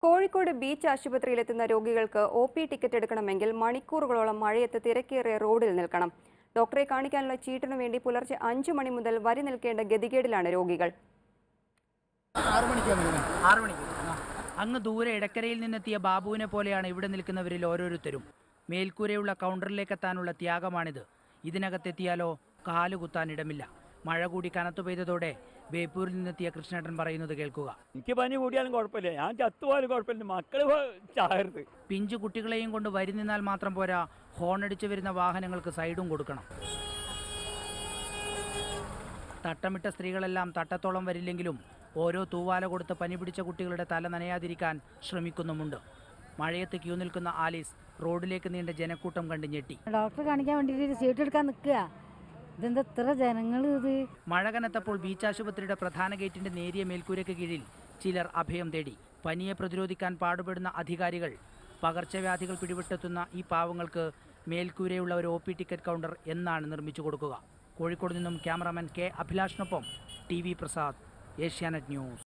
Kozhikode beach ആശുപത്രിയിലെത്തുന്ന രോഗികൾക്ക് O P ticket എടുക്കണമെങ്കിൽ മണിക്കൂറുകളോളം മഴയത്ത് തിരക്കേറിയ റോഡിൽ നിൽക്കണം ഡോക്ടറെ കാണിക്കാനുള്ള ചീട്ടിനു വേണ്ടി പുലർച്ചെ അഞ്ചു മണി മുതൽ വരി നിൽക്കേണ്ട ഗതികേടിലാണ് രോഗികൾ ആറ് മണിക്കാണ് ഇങ്ങനെ ആറു മണിക്ക് അങ്ങ് ദൂരെ ഇടക്കരയിൽ നിന്നെത്തിയ ബാബുവിനെ പോലെയാണ് ഇവിടെ നിൽക്കുന്നവരിൽ ഓരോരുത്തരും മേൽക്കൂരയുള്ള കൗണ്ടറിലേക്ക് എത്താനുള്ള ത്യാഗമാണിത് ഇതിനകത്തെത്തിയാലോ കാലുകുത്താൻ ഇടമില്ല മഴ കൂടി കനത്തു പെയ്തതോടെ ബേപ്പൂരിൽ നിന്നെത്തിയ കൃഷ്ണേട്ടൻ പറയുന്നത് കേൾക്കുക എനിക്ക് പനി കൂടിയാലും കുഴപ്പമില്ല ഞാൻ ചത്തുപോയാലും കുഴപ്പമില്ല മക്കള് പോ- ചാകരുത് പിഞ്ചു കുട്ടികളെയും കൊണ്ട് വരി നിന്നാൽ മാത്രം പോരാ ഹോണടിച്ചു വരുന്ന വാഹനങ്ങൾക്ക് സൈഡും കൊടുക്കണം തട്ടമിട്ട സ്ത്രീകളെല്ലാം തട്ടത്തോളം വരില്ലെങ്കിലും ഓരോ തൂവാല കൊടുത്ത് പനി പിടിച്ച കുട്ടികളുടെ തല നനയാതിരിക്കാൻ ശ്രമിക്കുന്നുമുണ്ട് മഴയത്ത് ക്യൂ നിൽക്കുന്ന ആലീസ് റോഡിലേക്ക് നീണ്ട ജനക്കൂട്ടം കണ്ട് ഞെട്ടി ഡോക്ടറെ കാണിക്കാൻ വേണ്ടിയിട്ട് സീറ്റ് എടുക്കാൻ നിൽക്കുക ഇതെന്താ ഇത്ര ജനങ്ങൾ ഇത് മഴ കനത്തപ്പോൾ ബീച്ച് ആശുപത്രിയുടെ പ്രധാന ഗേറ്റിന്റെ നേരിയ മേൽക്കൂരയ്ക്ക് കീഴിൽ ചിലർ അഭയം തേടി പനിയെ പ്രതിരോധിക്കാൻ പാടുപെടുന്ന അധികാരികൾ പകർച്ചവ്യാധികൾ പിടിപെട്ടെത്തുന്ന ഈ പാവങ്ങൾക്ക് മേൽക്കൂരയുള്ള ഒരു ഒ പി ടിക്കറ്റ് കൗണ്ടർ എന്നാണ് നിർമ്മിച്ചു കൊടുക്കുക കോഴിക്കോട് നിന്നും ക്യാമറാമാൻ കെ അഭിലാഷിനൊപ്പം T V Prasad Asianet news